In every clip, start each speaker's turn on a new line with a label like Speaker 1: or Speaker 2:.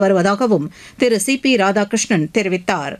Speaker 1: வருவதாகவும் திரு C B Radhakrishnan தெரிவித்தார்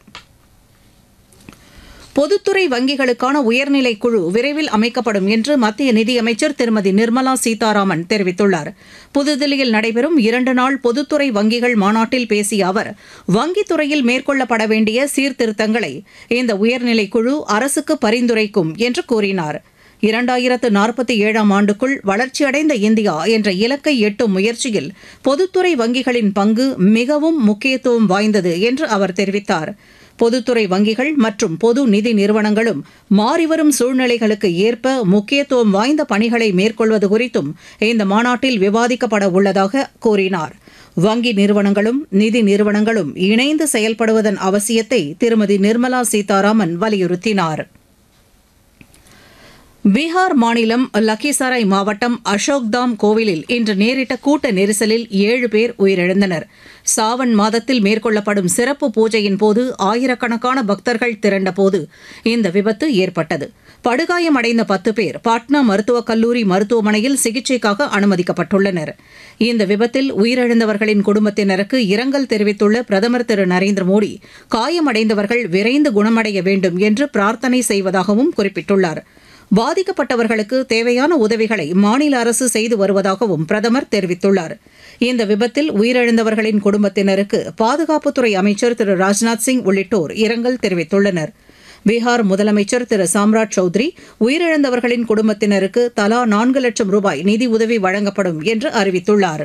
Speaker 1: பொதுத்துறை வங்கிகளுக்கான உயர்நிலை குழு விரைவில் அமைக்கப்படும் என்று மத்திய நிதியமைச்சர் திருமதி நிர்மலா சீதாராமன் தெரிவித்துள்ளார் புதுதில்லியில் நடைபெறும் இரண்டு நாள் பொதுத்துறை வங்கிகள் மாநாட்டில் பேசிய அவர் வங்கித் துறையில் மேற்கொள்ளப்பட வேண்டிய சீர்திருத்தங்களை இந்த உயர்நிலை குழு அரசுக்கு பரிந்துரைக்கும் என்று கூறினார் இரண்டாயிரத்து நாற்பத்தி ஏழாம் ஆண்டுக்குள் வளர்ச்சியடைந்த இந்தியா என்ற இலக்கை எட்டும் முயற்சியில் பொதுத்துறை வங்கிகளின் பங்கு மிகவும் முக்கியத்துவம் வாய்ந்தது என்று அவர் தெரிவித்தார் பொதுத்துறை வங்கிகள் மற்றும் பொது நிதி நிறுவனங்களும் மாறிவரும் சூழ்நிலைகளுக்கு ஏற்ப முக்கியத்துவம் வாய்ந்த பணிகளை மேற்கொள்வது குறித்தும் இந்த மாநாட்டில் விவாதிக்கப்பட உள்ளதாக கூறினார் வங்கி நிறுவனங்களும் நிதி நிறுவனங்களும் இணைந்து செயல்படுவதன் அவசியத்தை திருமதி நிர்மலா சீதாராமன் வலியுறுத்தினார் பீகார் மாநிலம் லக்கிசராய் மாவட்டம் அசோக்தாம் கோவிலில் இன்று நேரிட்ட கூட்ட நெரிசலில் ஏழு பேர் உயிரிழந்தனர் சாவன் மாதத்தில் மேற்கொள்ளப்படும் சிறப்பு பூஜையின் போது ஆயிரக்கணக்கான பக்தர்கள் திரண்டபோது இந்த விபத்து ஏற்பட்டது படுகாயமடைந்த பத்து பேர் பாட்னா மருத்துவக் கல்லூரி மருத்துவமனையில் சிகிச்சைக்காக அனுமதிக்கப்பட்டுள்ளனர் இந்த விபத்தில் உயிரிழந்தவர்களின் குடும்பத்தினருக்கு இரங்கல் தெரிவித்துள்ள பிரதமர் திரு நரேந்திர மோடி காயமடைந்தவர்கள் விரைந்து குணமடைய வேண்டும் என்று பிரார்த்தனை செய்வதாகவும் குறிப்பிட்டுள்ளார் பாதிக்கப்பட்டவர்களுக்கு தேவையான உதவிகளை மாநில அரசு செய்து வருவதாகவும் பிரதமர் தெரிவித்துள்ளார் இந்த விபத்தில் உயிரிழந்தவர்களின் குடும்பத்தினருக்கு பாதுகாப்புத்துறை அமைச்சர் திரு ராஜ்நாத் சிங் உள்ளிட்டோர் இரங்கல் தெரிவித்துள்ளனர் பீகார் முதலமைச்சர் திரு சாம்ராட் சௌத்ரி உயிரிழந்தவர்களின் குடும்பத்தினருக்கு தலா நான்கு லட்சம் ரூபாய் நிதி உதவி வழங்கப்படும் என்று அறிவித்துள்ளார்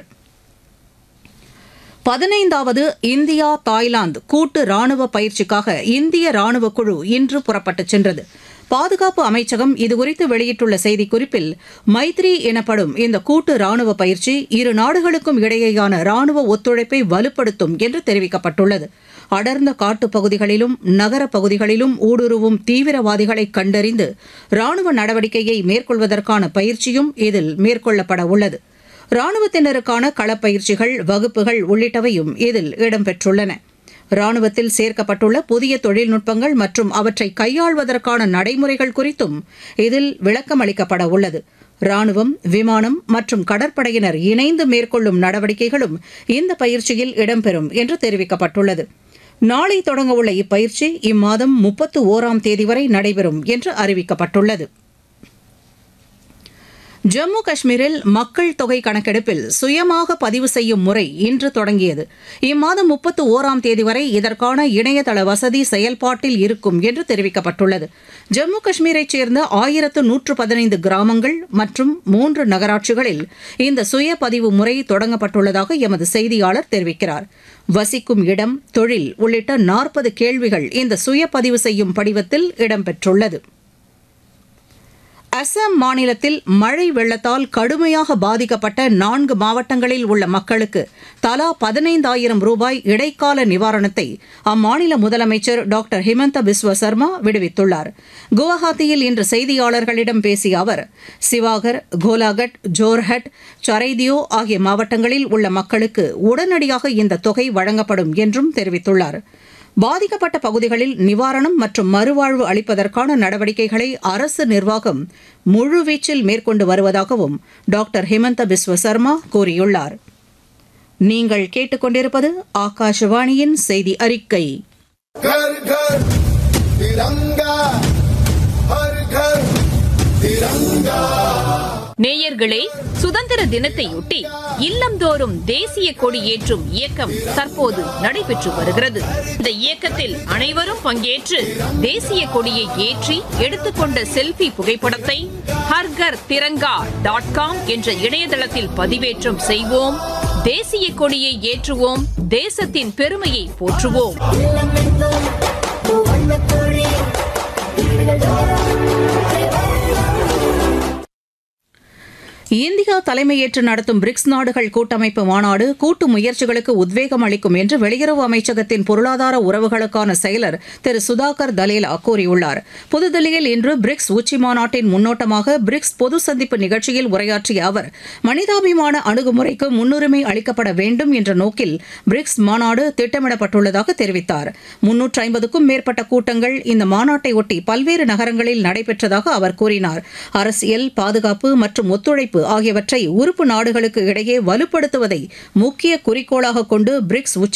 Speaker 1: பதினைந்தாவது இந்தியா தாய்லாந்து கூட்டு ராணுவ பயிற்சிக்காக இந்திய ராணுவ குழு இன்று புறப்பட்டுச் சென்றது பாதுகாப்பு அமைச்சகம் இதுகுறித்து வெளியிட்டுள்ள செய்திக்குறிப்பில் மைத்ரி எனப்படும் இந்த கூட்டு ராணுவ பயிற்சி இரு நாடுகளுக்கும் இடையேயான ராணுவ ஒத்துழைப்பை வலுப்படுத்தும் என்று தெரிவிக்கப்பட்டுள்ளது அடர்ந்த காட்டுப் பகுதிகளிலும் நகரப் பகுதிகளிலும் ஊடுருவும் தீவிரவாதிகளை கண்டறிந்து ராணுவ நடவடிக்கையை மேற்கொள்வதற்கான பயிற்சியும் இதில் மேற்கொள்ளப்பட உள்ளது ராணுவத்தினருக்கான களப்பயிற்சிகள் வகுப்புகள் உள்ளிட்டவையும் இதில் இடம்பெற்றுள்ளன ராணுவத்தில் சேர்க்கப்பட்டுள்ள புதிய தொழில்நுட்பங்கள் மற்றும் அவற்றை கையாள்வதற்கான நடைமுறைகள் குறித்தும் இதில் விளக்கமளிக்கப்பட உள்ளது ராணுவம் விமானம் மற்றும் கடற்படையினர் இணைந்து மேற்கொள்ளும் நடவடிக்கைகளும் இந்த பயிற்சியில் இடம்பெறும் என்று தெரிவிக்கப்பட்டுள்ளது நாளை தொடங்கவுள்ள இப்பயிற்சி இம்மாதம் முப்பத்து ஓராம் தேதி வரை நடைபெறும் என்று அறிவிக்கப்பட்டுள்ளது ஜம்மு காஷ்மீரில் மக்கள் தொகை கணக்கெடுப்பில் சுயமாக பதிவு செய்யும் முறை இன்று தொடங்கியது இம்மாதம் முப்பத்து ஓராம் தேதி வரை இதற்கான இணையதள வசதி செயல்பாட்டில் இருக்கும் என்று தெரிவிக்கப்பட்டுள்ளது ஜம்மு காஷ்மீரைச் சேர்ந்த ஆயிரத்து நூற்று பதினைந்து கிராமங்கள் மற்றும் மூன்று நகராட்சிகளில் இந்த சுய பதிவு முறை தொடங்கப்பட்டுள்ளதாக எமது செய்தியாளர் தெரிவிக்கிறார் வசிக்கும் இடம் தொழில் உள்ளிட்ட நாற்பது கேள்விகள் இந்த சுய பதிவு செய்யும் படிவத்தில் இடம்பெற்றுள்ளது அசாம் மாநிலத்தில் மழை வெள்ளத்தால் கடுமையாக பாதிக்கப்பட்ட நான்கு மாவட்டங்களில் உள்ள மக்களுக்கு தலா பதினைந்தாயிரம் ரூபாய் இடைக்கால நிவாரணத்தை அம்மாநில முதலமைச்சர் டாக்டர் ஹிமந்த பிஸ்வ சர்மா விடுவித்துள்ளார் குவஹாத்தியில் இன்று செய்தியாளர்களிடம் பேசிய அவர் சிவாகர் கோலாகட் ஜோர்ஹட் சரைதியோ ஆகிய மாவட்டங்களில் உள்ள மக்களுக்கு உடனடியாக இந்த தொகை வழங்கப்படும் என்றும் தெரிவித்துள்ளார் பாதிக்கப்பட்ட பகுதிகளில் நிவாரணம் மற்றும் மறுவாழ்வு அளிப்பதற்கான நடவடிக்கைகளை அரசு நிர்வாகம் முழுவீச்சில் மேற்கொண்டு வருவதாகவும் டாக்டர் ஹிமந்த பிஸ்வ சர்மா கூறியுள்ளார் நீங்கள் கேட்டுக்கொண்டிருப்பது ஆகாஷவாணியின் செய்தி அறிக்கை
Speaker 2: घर घर तिरंगा हर घर तिरंगा
Speaker 3: நேயர்களே சுதந்திர தினத்தையொட்டி இல்லந்தோறும் தேசிய கொடி ஏற்றும் இயக்கம் தற்போது நடைபெற்று வருகிறது இந்த இயக்கத்தில் அனைவரும் பங்கேற்று தேசிய கொடியை ஏற்றி எடுத்துக்கொண்ட செல்ஃபி புகைப்படத்தை ஹர்கர் திரங்கா டாட் காம் என்ற இணையதளத்தில் பதிவேற்றம் செய்வோம் தேசிய கொடியை ஏற்றுவோம் தேசத்தின் பெருமையை போற்றுவோம்
Speaker 1: இந்தியா தலைமையேற்று நடத்தும் பிரிக்ஸ் நாடுகள் கூட்டமைப்பு மாநாடு கூட்டு முயற்சிகளுக்கு உத்வேகம் அளிக்கும் என்று வெளியுறவு அமைச்சகத்தின் பொருளாதார உறவுகளுக்கான செயலர் திரு சுதாகர் தலேலா கூறியுள்ளார் புதுதில்லியில் இன்று பிரிக்ஸ் உச்சி மாநாட்டின் முன்னோட்டமாக பிரிக்ஸ் பொது சந்திப்பு நிகழ்ச்சியில் உரையாற்றிய அவர் மனிதாபிமான அணுகுமுறைக்கு முன்னுரிமை அளிக்கப்பட வேண்டும் என்ற நோக்கில் பிரிக்ஸ் மாநாடு திட்டமிடப்பட்டுள்ளதாக தெரிவித்தார் முன்னூற்று ஐம்பதுக்கும் மேற்பட்ட கூட்டங்கள் இந்த மாநாட்டை ஒட்டி பல்வேறு நகரங்களில் நடைபெற்றதாக அவர் கூறினார் அரசியல் பாதுகாப்பு மற்றும் ஒத்துழைப்பு ஒத்துழைப்பு ஆகியவற்றை உறுப்பு நாடுகளுக்கு இடையே வலுப்படுத்துவதை முக்கிய குறிக்கோளாக கொண்டு பிரிக்ஸ்